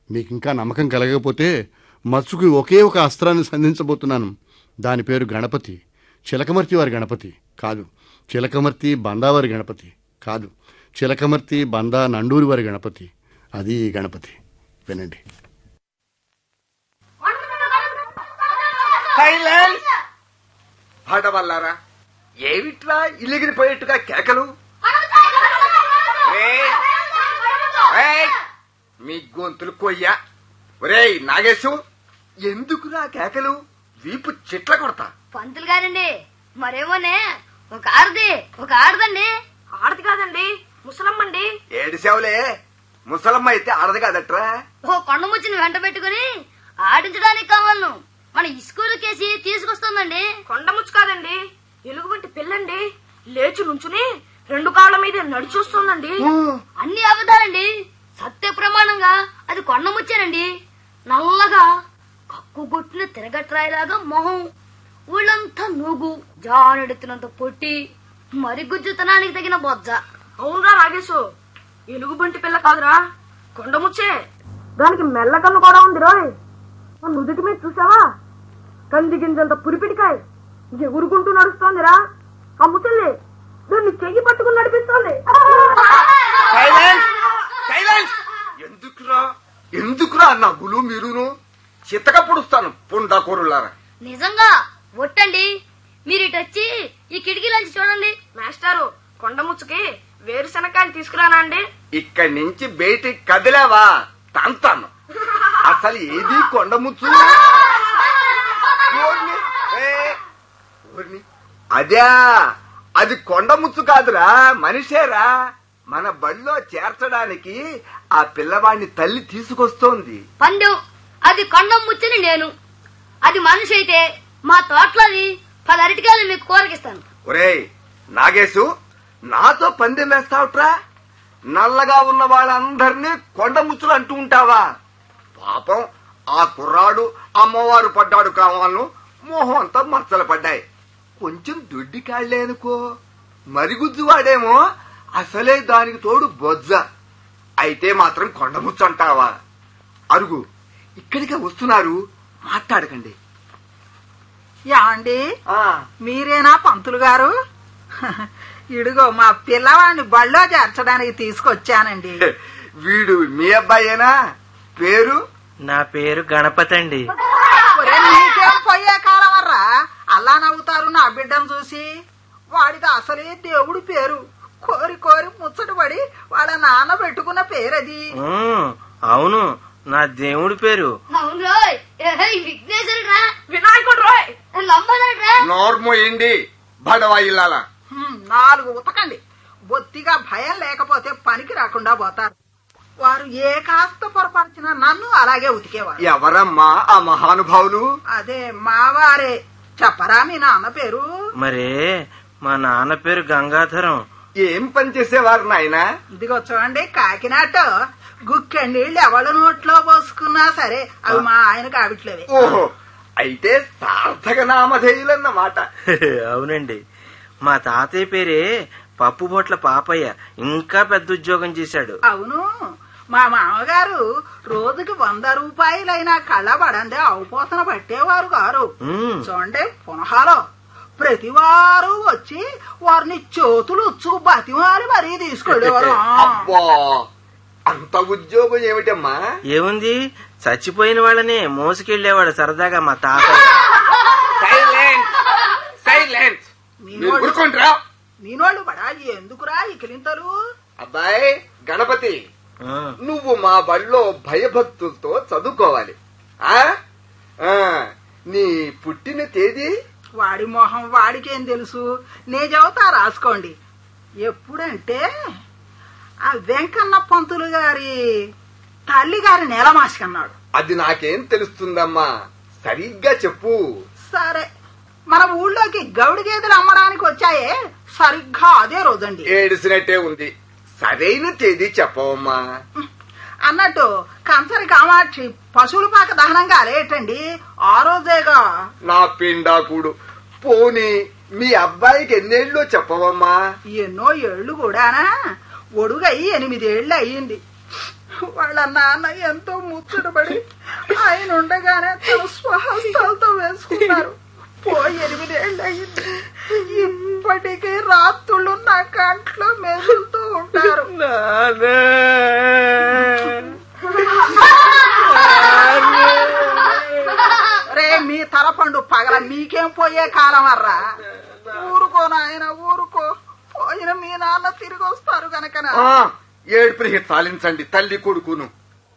మీకు ఇంకా నమ్మకం కలగకపోతే మత్సుకు ఒకే ఒక అస్త్రాన్ని సంధించబోతున్నాను దాని పేరు గణపతి చిలకమర్తి వారి గణపతి కాదు చిలకమర్తి బందావారి గణపతి కాదు చిలకమర్తి బందా నండూరి వారి గణపతి అది ఈ గణపతి వినండి సైలెన్స్ పాడవల్లారా ఏమిట్రా ఇలిగిరిపోయేట్టుగా కేకలు రేయ్, రేయ్, మీ గొంతులు కొయ్యా ఒరేయ్ నాగేశు ఎందుకురా కేకలు వీపు చిట్ల కొడతా పంతులు గారండి మరేమోనే ఒక ఆడది ఒక ఆడదండి ఆడది కాదండి ముసలమ్మండి ఏడిసేవలే ముసలమ్మ అయితే ఆడదు కాదట్రా ఓ కొండ ముచ్చిని వెంట పెట్టుకుని ఆడించడానికి కావాలను మన ఇస్కూల్ కేసి తీసుకొస్తుందండి కొండముచ్చు కాదండి ఎలుగు వంటి పిల్లండి లేచి నుంచుని రెండు కాళ్ళ మీద నడిచొస్తుందండి అన్ని అబద్ధాలండి సత్య ప్రమాణంగా అది కొండ ముచ్చానండి నల్లగా కక్కు కొట్టిన తిరగట్రాయిలాగా మొహం ఊళ్ళంతా నూగు జానెడుతున్నంత పొట్టి మరి గుజ్జుతనానికి తగిన బొజ్జ అవునరా నాగేశు ఎలుగు బంటి పిల్ల కాదురా కొండముచ్చే దానికి మెల్ల కన్ను కూడా ఉంది రోయ్ ఆ నుదుటి మీద చూసావా కంది గింజంత పురిపిటికాయ ఎగురుకుంటూ నడుస్తోందిరా ఆ ముసల్లి దాన్ని చెయ్యి పట్టుకుని నడిపిస్తోంది సైలెన్స్ సైలెన్స్ ఎందుకురా ఎందుకురా నవ్వులు మీరును చిత్తక పొడుస్తాను పుండాకూరులారా నిజంగా ఒట్టండి మీరు ఇటు వచ్చి ఈ కిటికీలోంచి చూడండి మాస్టారు కొండముచ్చుకి వేరుశనకాయలు తీసుకురానా అండి ఇక్కడి నుంచి బయటికి కదిలేవా తంతాను అసలు ఏది కొండముచ్చు ఓర్ని, ఏ, ఓర్ని. అదే అది కొండముచ్చు కాదురా మనిషేరా మన బడిలో చేర్చడానికి ఆ పిల్లవాడిని తల్లి తీసుకొస్తోంది పందెం అది కొండం ముచ్చని నేను అది మనిషి అయితే మా తోటలోని పది అరటికాయలు మీకు కూరకిస్తాను ఒరేయ్ నాగేశు నాతో పందెం వేస్తావుట్రా నల్లగా ఉన్న వాళ్ళందరినీ కొండముచ్చులు అంటూ ఉంటావా పాపం ఆ కుర్రాడు అమ్మవారు పడ్డాడు కావాలను మోహం అంతా మచ్చలు పడ్డాయి కొంచెం దొడ్డి కాళ్లే అనుకో మరిగుజ్జు వాడేమో అసలే దానికి తోడు బొజ్జ అయితే మాత్రం కొండముచ్చు అంటావా అరుగు ఇక్కడికే వస్తున్నారు మాట్లాడకండి యాండి ఆ మీరేనా పంతులు గారు ఇడుగో మా పిల్లవాడిని బళ్ళో చేర్చడానికి తీసుకొచ్చానండి వీడు మీ అబ్బాయేనా పేరు నా పేరు గణపతి అండి ఒరే, నీకేం పోయే కాలం వర్రా అల్లా నవ్వుతారు నా బిడ్డను చూసి వాడికి అసలే దేవుడి పేరు కోరి కోరి ముచ్చటపడి వాళ్ళ నాన్న పెట్టుకున్న పేరది ఉమ్, అవును నా దేవుడి పేరు అవును రోయ్ ఏహే, ఈ విఘ్నేశ్వరుడు రా వినాయకుడు రోయ్ లంబనాడు నోర్మోయండి బడవా ఇల్లాల హ్మ్, నాలుగు ఉతకండి బొత్తిగా భయం లేకపోతే పనికి రాకుండా పోతారు వారు ఏ కాస్త పొరపరిచినా నన్ను అలాగే ఉతికేవారు ఎవరమ్మా ఆ మహానుభావులు అదే మావారే చెప్పరా మీ నాన్న పేరు మరే మా నాన్న పేరు గంగాధరం ఏం పని చేసేవారు నాయనా ఇదిగో చూడండి కాకినాట గుక్కె నీళ్ళు ఎవళ్ళ నోట్లో పోసుకున్నా సరే అవి మా ఆయనకు ఆవిట్లేవే ఓహో అయితే సార్థక నామధేయులన్నమాట అవునండి మా తాతయ్య పేరే పప్పు బొట్ల పాపయ్య ఇంకా పెద్ద ఉద్యోగం చేశాడు అవును మా మామగారు రోజుకి వంద రూపాయలైనా కళ్ళబడండి అవపోసన పట్టేవారు గారు ఉమ్, చూడండి పునహాలో ప్రతి వారు వచ్చి వారిని చేతులు ఉచ్చుకు బతిమాలి మరీ తీసుకెళ్ళేవారు అబ్బా అంత ఉద్యోగం ఏమిటమ్మా ఏముంది చచ్చిపోయిన వాళ్ళని మోసుకెళ్లేవాడు సరదాగా మా తాతయ్య సైలెంట్ సైలెంట్ మీరు ఊరుకోండిరా మీనోళ్ళు బడా ఎందుకురా ఇకిలింతలు అబ్బాయి గణపతి ఆ, నువ్వు మా బడిలో భయభక్తులతో చదువుకోవాలి ఆ ఆ, నీ పుట్టిన తేదీ వాడి మొహం వాడికేం తెలుసు నే చెబుతా రాసుకోండి ఎప్పుడంటే ఆ వెంకన్న పంతులు గారి తల్లి గారి నేలమాసికన్నాడు అది నాకేం తెలుస్తుందమ్మా సరిగ్గా చెప్పు సరే మన ఊళ్ళోకి గౌడి గేదెలు అమ్మడానికి వచ్చాయే సరిగ్గా అదే రోజండి ఏడిసినట్టే ఉంది సరైన తేదీ చెప్పవమ్మా అన్నట్టు కంచరి కామాక్షి పశువుల పాక దహనంగా అలేటండి ఆ రోజేగా నా పిండాకుడు పోనీ మీ అబ్బాయికి ఎన్నేళ్ళో చెప్పవమ్మా ఎన్నో ఏళ్లు కూడానా ఒడుగయి ఎనిమిదేళ్లు అయ్యింది వాళ్ళ నాన్న ఎంతో ముచ్చటపడి ఆయన ఉండగానే తన స్వహస్తాలతో వేసుకున్నారు పోయి ఎనిమిదేళ్ళు అయింది ఇప్పటికీ రాత్రులు నా కంట్లో మెదులుతూ ఉంటారు రే మీ తలపండు పగల మీకేం పోయే కాలం అర్రా ఊరుకో నాయన ఊరుకో పోయిన మీ నాన్న తిరిగి వస్తారు గనకనా ఆ, ఏడుపుని తాలించండి తల్లి కొడుకును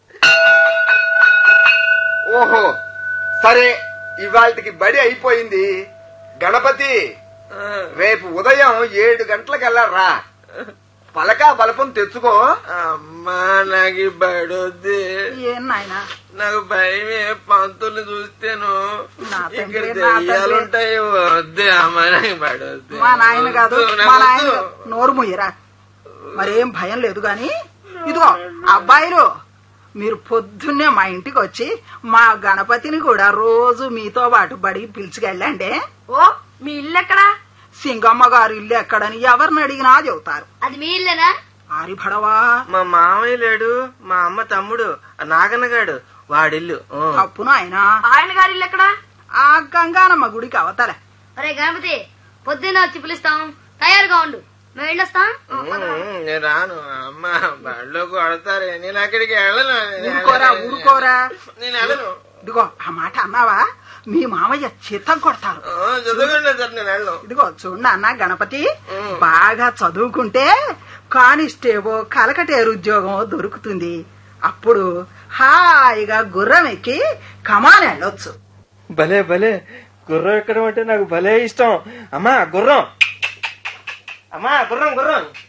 ఓహో సరే ఇవాళకి బడి అయిపోయింది గణపతి రేపు ఉదయం ఏడు గంటలకల్లా రా పలకా బలపం తెచ్చుకో అమ్మా నాకు ఈ బడొద్ది ఏం నాయనా నాకు భయమే పంతులు చూస్తేను నా ఇక్కడ తండ్రి, నా తండ్రి. దెయ్యాలుంటాయి వద్దే అమ్మా నాకు బడొద్ది మా నాయన కాదు వద్దు, మా నాకు నాయన వద్దు. కాదు. నోరు ముయ్యరా మరేం భయం లేదు గాని ఇదిగో అబ్బాయిలు మీరు పొద్దున్నే మా ఇంటికి వచ్చి మా గణపతిని కూడా రోజు మీతో పాటు బడికి పిలిచికెళ్ళండి ఓ మీ ఇల్లు ఎక్కడా సింగమ్మ గారు ఇల్లు ఎక్కడని ఎవరిని అడిగినా చెబుతారు అది మీ ఇల్లేనా ఆరిభడవా మా మామయ్య లేడు మా అమ్మ తమ్ముడు ఆ నాగన్నగాడు వాడిల్లు ఊ. తప్పును ఆయన ఆయన గారి ఇల్లు ఎక్కడా ఆ గంగానమ్మ గుడికి అవతలే ఒరే గణపతి పొద్దున్న వచ్చి పిలుస్తాం తయారుగా ఉండు మేము వెళ్ళొస్తాం ఉమ్, నేను రాను అమ్మ బడిలో కొడతారే నేను అక్కడికి వెళ్ళను నేను ఊరుకోరా వెళ్ళను. ఊరుకోరా నేను వెళ్ళను ఇదిగో ఆ మాట అన్నావా మీ మామయ్య చిత్తం కొడతారు ఆ, చదువుకోండి సార్ నేను వెళ్ళను ఇదిగో చూడు అన్న గణపతి ఉం. బాగా చదువుకుంటే కానిస్టేబో కలకటేరు ఉద్యోగం దొరుకుతుంది అప్పుడు హాయిగా గుర్రం ఎక్కి కమాన్ వెళ్ళొచ్చు భలే భలే గుర్రం ఎక్కడం అంటే నాకు భలే ఇష్టం అమ్మా గుర్రం అమ్మా గుర్రం గుర్రం